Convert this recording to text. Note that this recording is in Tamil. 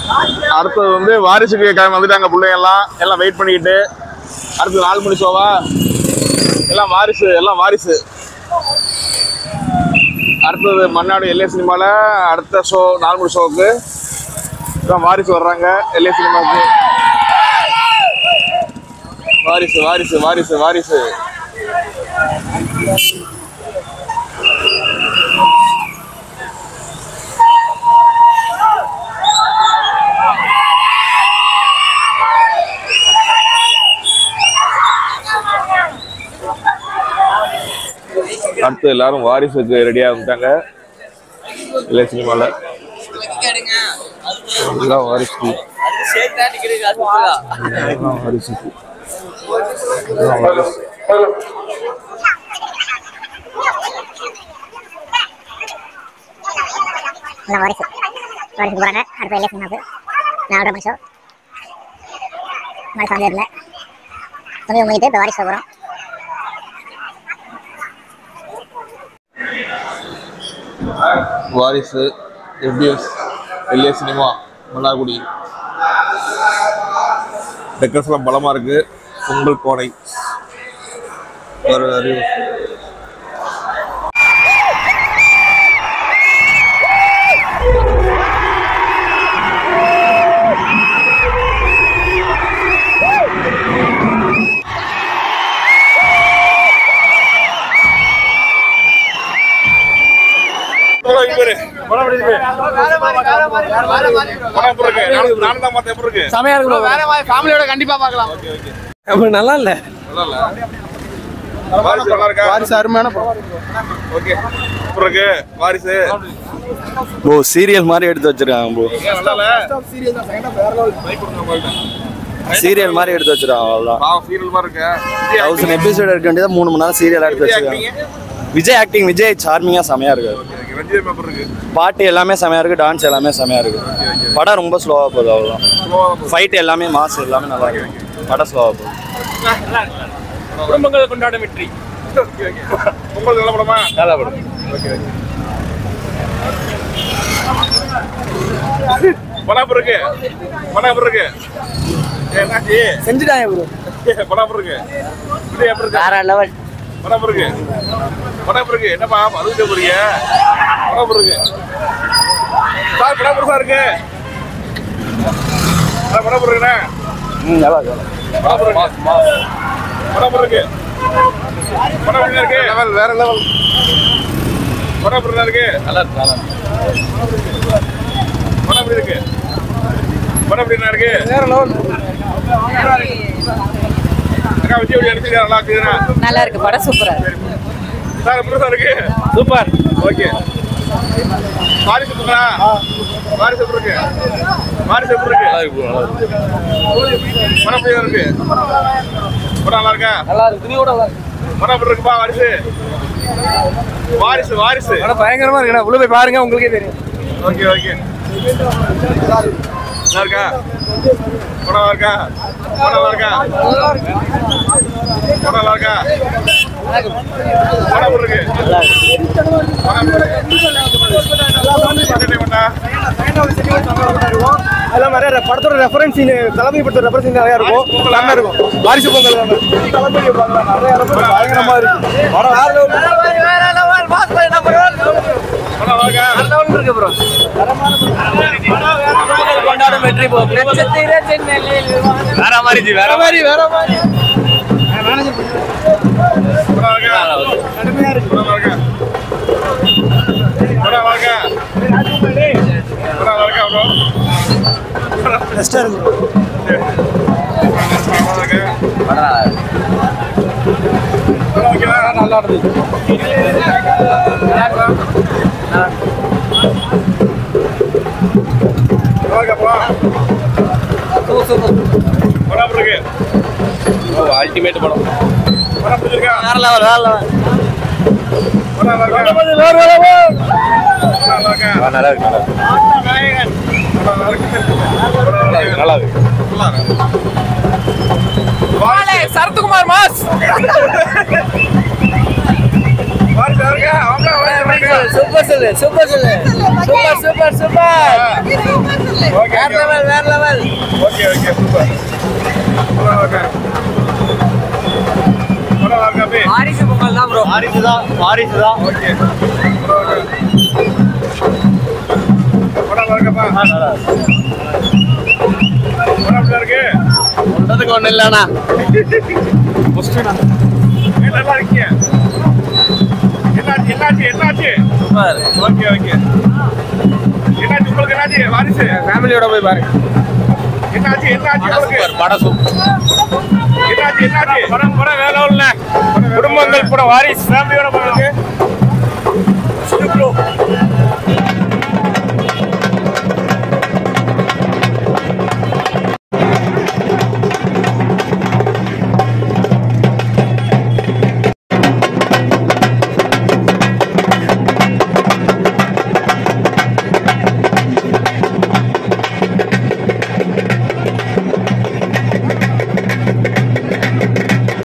அடுத்தது வந்து வாரிசுக்கு கிளம்பி வந்துட்டாங்க பிள்ளைங்க எல்லாம் எல்லாம் வெயிட் பண்ணிக்கிட்டு அடுத்து நாலு மணி ஷோவா எல்லாம் வாரிசு எல்லாம் வாரிசு அடுத்தது மன்னாடு எல்ஏ சினிமாவில் அடுத்த ஷோ நாலு மணி ஷோவுக்கு எல்லாம் வாரிசு வர்றாங்க எல்ஏ சினிமாவுக்கு வாரிசு வாரிசு வாரிசு வாரிசு அடுத்து எல்லாரும் வாரிசுக்கு ரெடியா வந்துட்டாங்க இல்லை சினிமாவில் எல்லாம் வாரிசு எல்லாம் வாரிசுக்கு எல்லாம் வாரிசு எல்லாம் வாரிசு வாரிசுக்கு போகிறாங்க அடுத்த எல்லை சினிமாவுக்கு நாலரை மணி ஷோ மாதிரி சாந்தியில் துணி முடிட்டு இப்போ வாரிசு போகிறோம் வாரிசு எஃபிஎஸ் எல்ஏ சினிமா மன்னார்குடி டெக்கர்ஸ்லாம் பலமாக இருக்கு பொங்கல் கோடை ஒரு அறிவு செமையா இருக்கு வேற மாதிரி ஃபேமிலியோட கண்டிப்பா பார்க்கலாம் நல்லா இல்ல வாரிசு அருமையான படம் ஓகே இருக்கு வாரிசு ப்ரோ சீரியல் மாதிரி எடுத்து வச்சிருக்காங்க ப்ரோ சீரியல் மாதிரி எடுத்து வச்சிருக்காங்க அவ்வளோதான் பாவம் சீரியல் மாதிரி இருக்கு தௌசண்ட் எபிசோட் இருக்க வேண்டியது மூணு மணி நேரம் சீரியல் எடுத்து வச்சிருக்காங்க விஜய் ஆக்டிங் விஜய் சார்மிங்கா செமையா இருக்கு ரஞ்சித் பேப்பர் இருக்கு பாட்டு எல்லாமே செமையா இருக்கு டான்ஸ் எல்லாமே செமையா இருக்கு படம் ரொம்ப ஸ்லோவா போகுது அவ்வளோதான் ஃபைட் எல்லாமே மாஸ் எல்லாமே நல்லா இருக்கு படம் ஸ்லோவா போகுது குடும்பங்கள் கொண்டாடும் வெற்றி ஓகே ஓகே பொங்கல் நல்ல படமா நல்லா படம் ஓகே ஓகே படம் இருக்கு படம் இருக்கு என்னாச்சு செஞ்சுட்டாங்க ப்ரோ படம் இருக்கு இது எப்படி இருக்கு வேற லெவல் படம் இருக்கு படம் இருக்கு என்னப்பா அதுக்கு போறீங்க படம் இருக்கு சார் படம் பெருசா இருக்கு ஆ, படம் இருக்குண்ணே ம் நல்லா இருக்கு படம் இருக்கு படம் இருக்கு படம் எப்படி இருக்கு லெவல் வேற லெவல் படம் எப்படி இருக்கு நல்லா இருக்கு நல்லா படம் எப்படி இருக்கு படம் எப்படி இருக்கு வேற லெவல் அக்கா விஜய் எப்படி அடிச்சிருக்கா நல்லா இருக்குதுண்ணா நல்லா இருக்கு படம் சூப்பரா இருக்கு சார் எப்படி இருக்கு சூப்பர் ஓகே வாரிசு இருக்குங்களா வாரிசு எப்படி இருக்கு வாரிசு எப்படி இருக்கு நல்லா இருக்கு நல்லா இருக்கு படம் எப்படி இருக்கு படம் நல்லா இருக்கா நல்லா இருக்கு துணியோட நல்லா இருக்கு படம் எப்படி இருக்குப்பா வாரிசு வாரிசு வாரிசு படம் பயங்கரமா இருக்குண்ணா உள்ள போய் பாருங்க உங்களுக்கே தெரியும் ஓகே ஓகே நல்லா இருக்கா படம் நல்லா இருக்கா படம் நல்லா இருக்கா படம் நல்லா இருக்கா படம் எப்படி இருக்கு படம் எப்படி இருக்கு entertainment-ஆ? அதெல்லாம் நிறைய படத்தோட ரெஃபரன்ஸ் சீன் தளபதி படத்தோட ரெஃபரன்ஸ் சீன் நிறைய இருக்கும் நல்லா இருக்கும் வாரிசு பொங்கல் தான். தளபதி பார்க்கலாம் நிறைய reference பயங்கரமா இருக்கு படம் வேற level. படம் நல்லா இருக்கா இருக்கு ப்ரோ கொண்டாடும் வெற்றி போ வேற மாதிரி ஜி வேற மாதிரி வேற மாதிரி படம் நல்லா இருக்கா கடுமையா இருக்கு படம் நல்லா இருக்கா படம் நல்லா இருக்கா படம் நல்லா இருக்கா bro? பெஸ்டா இருக்கு படம் நல்லா இருக்கா படம் ஓகேவா? நல்லா இருந்துச்சு நல்லா இருக்காப்பா? படம் எப்படி இருக்கு அல்டிமேட் படம் படம் பிடிச்சிருக்கா வேற லெவல் வேற லெவல் படம் நல்லா இருக்கா வேற லெவல் படம் நல்லா இருக்கா நல்லா இருக்கு நல்லா படம் நல்லா இருக்கு படம் நல்லா இருக்கு நல்லா இருக்கு சரத்குமார் மாஸ் வாரிசு நல்லா இருக்கா? அவங்க வாரிசு நல்லா இருக்கா? சூப்பர் சொல்லு சூப்பர் சொல்லு super super super okay, okay. Okay super படம் இருக்கா படம் இருக்கா அப்படி வாரிசு பொங்கல் தான் ப்ரோ வாரிசு தான் வாரிசு தான் ஓகே படம் இருக்கப்பா படம் எப்படி இருக்கு சொல்றதுக்கு ஒன்றும் இல்லைண்ணா ஏன் நல்லா இருக்கீங்க என்னாச்சு என்னாச்சு என்னாச்சு சூப்பர் ஓகே ஓகே என்னாச்சு உங்களுக்கு என்னாச்சு வாரிசு ஃபேமிலியோட போய் பாருங்க என்னாச்சு என்னாச்சு உங்களுக்கு படம் சூப்பர் என்னாச்சு என்னாச்சு படம் படம் வேலை இல்ல குடும்பங்கள் படம் வாரிசு ஃபேமிலியோட போறதுக்கு